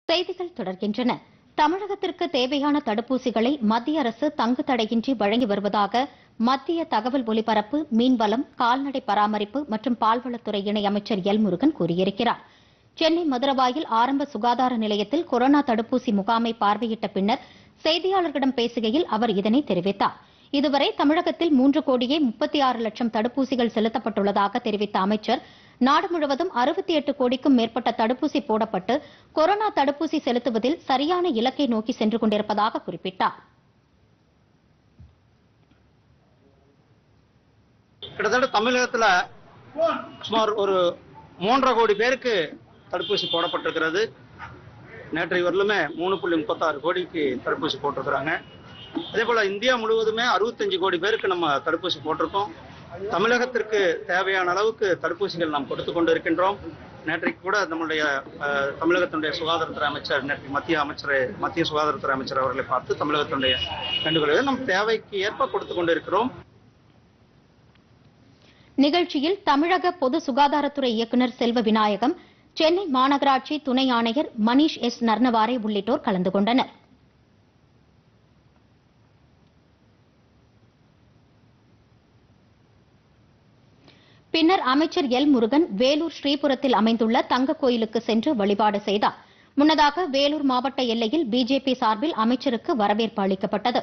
செய்திகள் தொடர்கின்றன தமிழகத்திற்கு தேவையான தடுப்பூசிகளை மத்திய அரசு தங்கு தடையின்றி வழங்கி வருவதாக மத்திய தகவல் ஒலிபரப்பு மீன்வளம் கால்நடை பராமரிப்பு மற்றும் பால்வளத்துறை இணை அமைச்சர் எல் முருகன் கூறியிருக்கிறார் சென்னை மதுரவாயில் ஆரம்ப சுகாதார நிலையத்தில் கொரோனா தடுப்பூசி முகாமை பார்வையிட்ட பின்னர் செய்தியாளர்களிடம் பேசுகையில் அவர் இதனை தெரிவித்தார் இதுவரை தமிழகத்தில் மூன்று கோடியே முப்பத்தி ஆறு லட்சம் தடுப்பூசிகள் செலுத்தப்பட்டுள்ளதாக தெரிவித்த அமைச்சர் நாடு முழுவதும் அறுபத்தி எட்டு கோடிக்கும் மேற்பட்ட தடுப்பூசி போடப்பட்டு கொரோனா தடுப்பூசி செலுத்துவதில் சரியான இலக்கை நோக்கி சென்று கொண்டிருப்பதாக குறிப்பிட்டார் கிட்டத்தட்ட தமிழகத்துல சுமார் ஒரு மூன்றரை கோடி பேருக்கு தடுப்பூசி போடப்பட்டிருக்கிறது நேற்றைய வரலுமே மூணு புள்ளி முப்பத்தாறு கோடிக்கு தடுப்பூசி போட்டிருக்கிறாங்க அதே போல இந்தியா முழுவதுமே அறுபத்தஞ்சு கோடி பேருக்கு நம்ம தடுப்பூசி போட்டிருக்கோம் தமிழகத்திற்கு தேவையான அளவுக்கு தடுப்பூசிகள் நாம் கொடுத்து கொண்டு இருக்கின்றோம் நேற்றைக்கு கூட நம்முடைய அஹ், தமிழகத்தினுடைய சுகாதாரத்துறை அமைச்சர் நேற்று மத்திய அமைச்சரை மத்திய சுகாதாரத்துறை அமைச்சர் அவர்களை பார்த்து தமிழகத்தினுடைய வேண்டுகோளை நம் தேவைக்கு ஏற்ப கொடுத்து கொண்டு இருக்கிறோம் நிகழ்ச்சியில் தமிழக பொது சுகாதாரத்துறை இயக்குநர் செல்வ விநாயகம் சென்னை மாநகராட்சி துணை ஆணையர் மணீஷ் எஸ் நர்னவாரே உள்ளிட்டோர் கலந்து கொண்டனர் பின்னர் அமைச்சர் எல் முருகன் வேலூர் ஸ்ரீபுரத்தில் அமைந்துள்ள தங்க கோயிலுக்கு சென்று வழிபாடு செய்தார் முன்னதாக வேலூர் மாவட்ட எல்லையில் பிஜேபி சார்பில் அமைச்சருக்கு வரவேற்பு அளிக்கப்பட்டது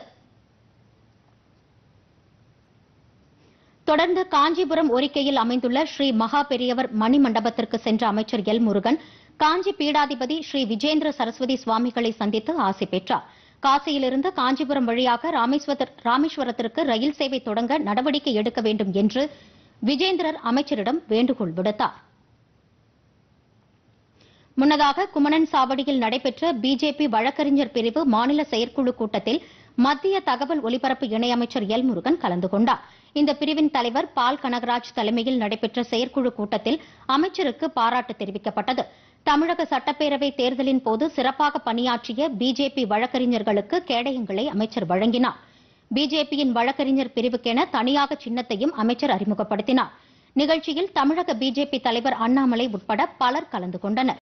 தொடர்ந்து காஞ்சிபுரம் ஒரிக்கையில் அமைந்துள்ள ஸ்ரீ மகா பெரியவர் மணி மண்டபத்திற்கு சென்ற அமைச்சர் எல் முருகன் காஞ்சி பீடாதிபதி ஸ்ரீ விஜேந்திர சரஸ்வதி சுவாமிகளை சந்தித்து ஆசி பெற்றார் காசியிலிருந்து காஞ்சிபுரம் வழியாக ராமேஸ்வர- ராமேஸ்வரத்திற்கு ரயில் சேவை தொடங்க நடவடிக்கை எடுக்க வேண்டும் என்று விஜேந்திரர் அமைச்சரிடம் வேண்டுகோள் விடுத்தார் முன்னதாக குமணன் சாவடியில் நடைபெற்ற பிஜேபி வழக்கறிஞர் பிரிவு மாநில செயற்குழு கூட்டத்தில் மத்திய தகவல் ஒலிபரப்பு இணையமைச்சர் எல் முருகன் கலந்து கொண்டார் இந்த பிரிவின் தலைவர் பால் கனகராஜ் தலைமையில் நடைபெற்ற செயற்குழு கூட்டத்தில் அமைச்சருக்கு பாராட்டு தெரிவிக்கப்பட்டது தமிழக சட்டப்பேரவை தேர்தலின் போது சிறப்பாக பணியாற்றிய பிஜேபி வழக்கறிஞர்களுக்கு கேடயங்களை அமைச்சர் வழங்கினார் பிஜேபியின் வழக்கறிஞர் பிரிவுக்கென தனியாக சின்னத்தையும் அமைச்சர் அறிமுகப்படுத்தினார் நிகழ்ச்சியில் தமிழக பிஜேபி தலைவர் அண்ணாமலை உட்பட பலர் கலந்து கொண்டனர்